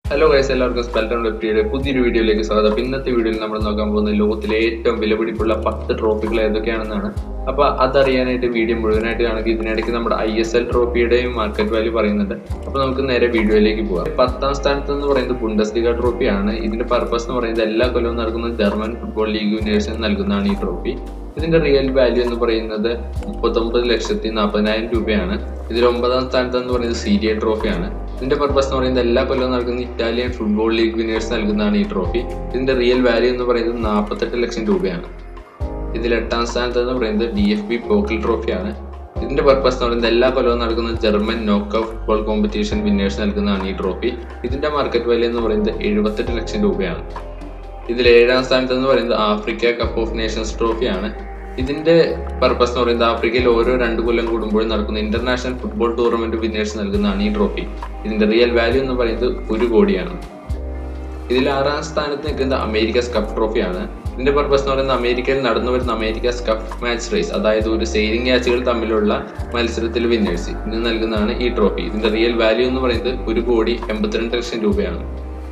hello guys എല്ലാവർക്കും സ്പെൽട്ടൺ വെബ്റ്റിയുടെ പുതിയൊരു വീഡിയോയിലേക്ക് സ്വാഗതം അപ്പൊ ഇന്നത്തെ വീഡിയോയിൽ നമ്മൾ നോക്കാൻ പോകുന്നത് ലോകത്തിലെ ഏറ്റവും വിലപിടിപ്പുള്ള പത്ത് ട്രോഫികൾ ഏതൊക്കെയാണെന്നാണ് അപ്പൊ അതറിയാനായിട്ട് വീഡിയോ മുഴുവനായിട്ട് കാണുക ഇതിനിടയ്ക്ക് നമ്മുടെ ഐ എസ് എൽ ട്രോഫിയുടെയും മാർക്കറ്റ് വാല്യൂ പറയുന്നുണ്ട് അപ്പൊ നമുക്ക് നേരെ വീഡിയോയിലേക്ക് പോകാം പത്താം സ്ഥാനത്ത് എന്ന് പറയുന്നത് ബുണ്ടസ്ലിഗ ട്രോഫിയാണ് ഇതിന്റെ പർപ്പസ് എന്ന് പറയുന്നത് എല്ലാ കൊല്ലവും നടക്കുന്ന ജർമ്മൻ ഫുട്ബോൾ ലീഗ് വിനേഴ്സിന് നൽകുന്നതാണ് ഈ ട്രോഫി ഇതിന്റെ റിയൽ വാല്യൂ എന്ന് പറയുന്നത് മുപ്പത്തൊമ്പത് ലക്ഷത്തി നാൽപ്പതിനായിരം രൂപയാണ് ഇതിൽ ഒമ്പതാം സ്ഥാനത്ത് എന്ന് പറയുന്നത് സീരിയ ട്രോഫിയാണ് ഇതിന്റെ പർപ്പസ് എന്ന് പറയുന്നത് എല്ലാ കൊല്ലവും നടക്കുന്ന ഇറ്റാലിയൻ ഫുട്ബോൾ ലീഗ് വിനേഴ്സ് നൽകുന്നതാണ് ഈ ട്രോഫി ഇതിന്റെ റിയൽ വാല്യൂ എന്ന് പറയുന്നത് നാൽപ്പത്തെട്ട് ലക്ഷം രൂപയാണ് ഇതിൽ എട്ടാം സ്ഥാനത്ത് എന്ന് പറയുന്നത് ഡി എഫ് ബി പോക്കൽ ട്രോഫിയാണ് ഇതിന്റെ പർപ്പസ് എന്ന് പറയുന്നത് എല്ലാ കൊല്ലവും നടക്കുന്ന ജർമ്മൻ നോക്ക് ഔട്ട് ഫുട്ബോൾ കോമ്പറ്റീഷൻ വിന്നേഴ്സ് നൽകുന്നതാണ് ഈ ട്രോഫി ഇതിന്റെ മാർക്കറ്റ് വാല്യൂ എന്ന് പറയുന്നത് എഴുപത്തെട്ട് ലക്ഷം രൂപയാണ് ഇതിൽ ഏഴാം സ്ഥാനത്ത് എന്ന് പറയുന്നത് ആഫ്രിക്ക കപ്പ് ഓഫ് നേഷൻസ് ട്രോഫിയാണ് ഇതിന്റെ പർപ്പസ് എന്ന് പറയുന്നത് ആഫ്രിക്കയിൽ ഓരോ രണ്ട് കൊല്ലം കൂടുമ്പോൾ നടക്കുന്ന ഇന്റർനാഷണൽ ഫുട്ബോൾ ടൂർണമെന്റ് വിന്നേഴ്സ് നൽകുന്നതാണ് ഈ ട്രോഫി ഇതിന്റെ റിയൽ വാല്യൂ എന്ന് പറയുന്നത് ഒരു കോടിയാണ് ഇതിൽ ആറാം സ്ഥാനത്ത് നിൽക്കുന്നത് അമേരിക്കസ് കപ്പ് ട്രോഫിയാണ് ഇതിന്റെ പർപ്പസ് എന്ന് പറയുന്നത് അമേരിക്കയിൽ നടന്നു വരുന്ന അമേരിക്കസ് കപ്പ് മാച്ച് റേസ് അതായത് ഒരു സെയിലിംഗ് മാച്ചുകൾ തമ്മിലുള്ള മത്സരത്തിൽ വിന്നേഴ്സ് ഇതിന് നൽകുന്നതാണ് ഈ ട്രോഫി ഇതിന്റെ റിയൽ വാല്യൂ എന്ന് പറയുന്നത് ഒരു കോടി എൺപത്തിരണ്ട് ലക്ഷം രൂപയാണ്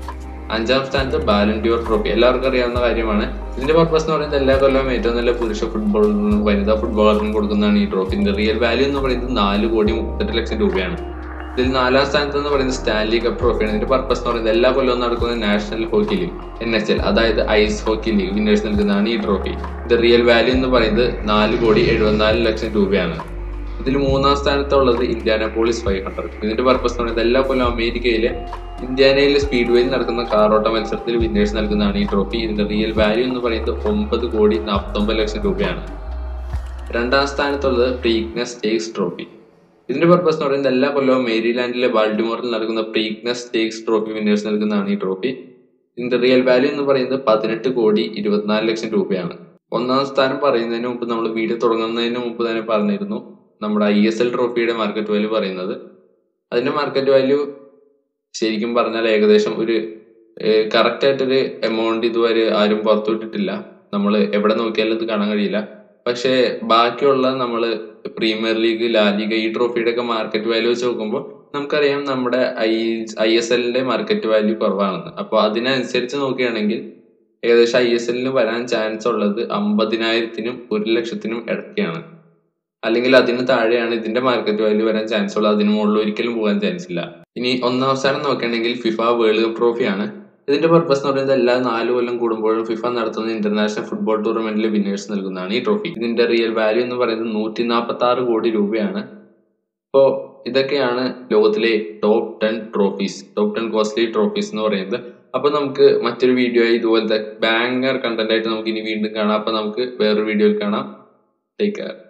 അഞ്ചാം സ്ഥാനത്ത് ബാലൻഡ്യൂർ ട്രോഫി എല്ലാവർക്കും അറിയാവുന്ന കാര്യമാണ് ഇതിന്റെ പർപ്പസ് എന്ന് പറയുന്നത് എല്ലാ കൊല്ലവും ഏറ്റവും നല്ല പുരുഷ ഫുട്ബോളറിനും വനിതാ ഫുട്ബോളറിനും കൊടുക്കുന്നതാണ് ഈ ട്രോഫി ഇതിന്റെ റിയൽ വാല്യൂ എന്ന് പറയുന്നത് നാല് കോടി മുപ്പത്തെട്ട് ലക്ഷം രൂപയാണ് ഇതിൽ നാലാം സ്ഥാനത്ത് എന്ന് പറയുന്നത് സ്റ്റാൻലി കപ്പ് ട്രോഫിയാണ് ഇതിന്റെ പർപ്പസ് എന്ന് പറയുന്നത് എല്ലാ കൊല്ലവും നടക്കുന്ന National Hockey League N H L അതായത് ഐസ് ഹോക്കി ലീഗ് വിന്നേഴ്സ് നൽകുന്നതാണ് ഈ ട്രോഫി ഇത് റിയൽ വാല്യൂ എന്ന് പറയുന്നത് നാല് കോടി എഴുപത്തിനാല് ലക്ഷം രൂപയാണ് ഇതിൽ മൂന്നാം സ്ഥാനത്തുള്ളത് ഇന്ത്യാനാപോളിസ് ഫൈവ് ഹൺഡ്രഡ് ഇതിന്റെ പർപ്പസ് എന്ന് പറയുന്നത് എല്ലാ കൊല്ലം അമേരിക്കയിലെ ഇന്ത്യാനയിലെ സ്പീഡ് വേയിൽ നടക്കുന്ന കാറോട്ട മത്സരത്തിൽ വിന്നേഴ്സ് നൽകുന്നതാണ് ഈ ട്രോഫി ഇതിന്റെ റിയൽ വാല്യൂ എന്ന് പറയുന്നത് ഒമ്പത് കോടി നാൽപ്പത്തൊമ്പത് ലക്ഷം രൂപയാണ് രണ്ടാം സ്ഥാനത്തുള്ളത് പ്രീക്നസ് സ്റ്റേക്സ് ട്രോഫി ഇതിന്റെ പർപ്പസ് എന്ന് പറയുന്നത് എല്ലാ കൊല്ലവും മേരിലാൻഡിലെ ബാൾഡിമോറിൽ നടക്കുന്ന പ്രീക്നസ് സ്റ്റേക്സ് ട്രോഫി വിന്നേഴ്സ് നൽകുന്നതാണ് ഈ ട്രോഫി ഇതിന്റെ റിയൽ വാല്യൂ എന്ന് പറയുന്നത് പതിനെട്ട് കോടി ഇരുപത്തിനാല് ലക്ഷം രൂപയാണ് ഒന്നാം സ്ഥാനം പറയുന്നതിന് മുമ്പ് നമ്മൾ വീഡിയോ തുടങ്ങുന്നതിന് മുമ്പ് തന്നെ പറഞ്ഞിരുന്നു നമ്മുടെ ഐ എസ് എൽ ട്രോഫിയുടെ മാർക്കറ്റ് വാല്യൂ പറയുന്നത് അതിന്റെ മാർക്കറ്റ് വാല്യൂ ശരിക്കും പറഞ്ഞാൽ ഏകദേശം ഒരു കറക്റ്റ് ആയിട്ടൊരു എമൗണ്ട് ഇതുവരെ ആരും പുറത്തുവിട്ടിട്ടില്ല നമ്മൾ എവിടെ നോക്കിയാലും ഇത് കാണാൻ കഴിയില്ല പക്ഷേ ബാക്കിയുള്ള നമ്മൾ പ്രീമിയർ ലീഗ് ലാലിഗ ഈ ട്രോഫിയുടെ ഒക്കെ മാർക്കറ്റ് വാല്യൂ വെച്ച് നോക്കുമ്പോൾ നമുക്കറിയാം നമ്മുടെ ഐ ഐ എസ് എല്ലിന്റെ മാർക്കറ്റ് വാല്യൂ കുറവാണെന്ന് അപ്പോൾ അതിനനുസരിച്ച് നോക്കുകയാണെങ്കിൽ ഏകദേശം ഐ എസ് എല്ലിന് വരാൻ ചാൻസ് ഉള്ളത് അമ്പതിനായിരത്തിനും ഒരു ലക്ഷത്തിനും ഇടയ്ക്കാണ് അല്ലെങ്കിൽ അതിന് താഴെയാണ് ഇതിന്റെ മാർക്കറ്റ് വാല്യൂ വരാൻ ചാൻസ് ഉള്ളത് അതിന് മുകളിൽ ഒരിക്കലും പോകാൻ ചാൻസ് ഇല്ല ഇനി ഒന്നാം സ്ഥാനം നോക്കുകയാണെങ്കിൽ ഫിഫ വേൾഡ് കപ്പ് ട്രോഫിയാണ് ഇതിന്റെ പർപ്പസ് എന്ന് പറയുന്നത് എല്ലാ നാല് കൊല്ലം കൂടുമ്പോഴും ഫിഫ നടത്തുന്ന ഇന്റർനാഷണൽ ഫുട്ബോൾ ടൂർണമെന്റിൽ വിന്നേഴ്സ് നൽകുന്നതാണ് ഈ ട്രോഫി ഇതിന്റെ റിയൽ വാല്യൂ എന്ന് പറയുന്നത് നൂറ്റി നാൽപ്പത്തി ആറ് കോടി രൂപയാണ് അപ്പോ ഇതൊക്കെയാണ് ലോകത്തിലെ top ten trophies top ten costly trophies എന്ന് പറയുന്നത് അപ്പൊ നമുക്ക് മറ്റൊരു വീഡിയോ ഇതുപോലത്തെ ബാങ്കർ കണ്ടന്റ് ആയിട്ട് നമുക്ക് ഇനി വീണ്ടും കാണാം അപ്പൊ നമുക്ക് വേറൊരു വീഡിയോയിൽ കാണാം ടേക്ക് കെയർ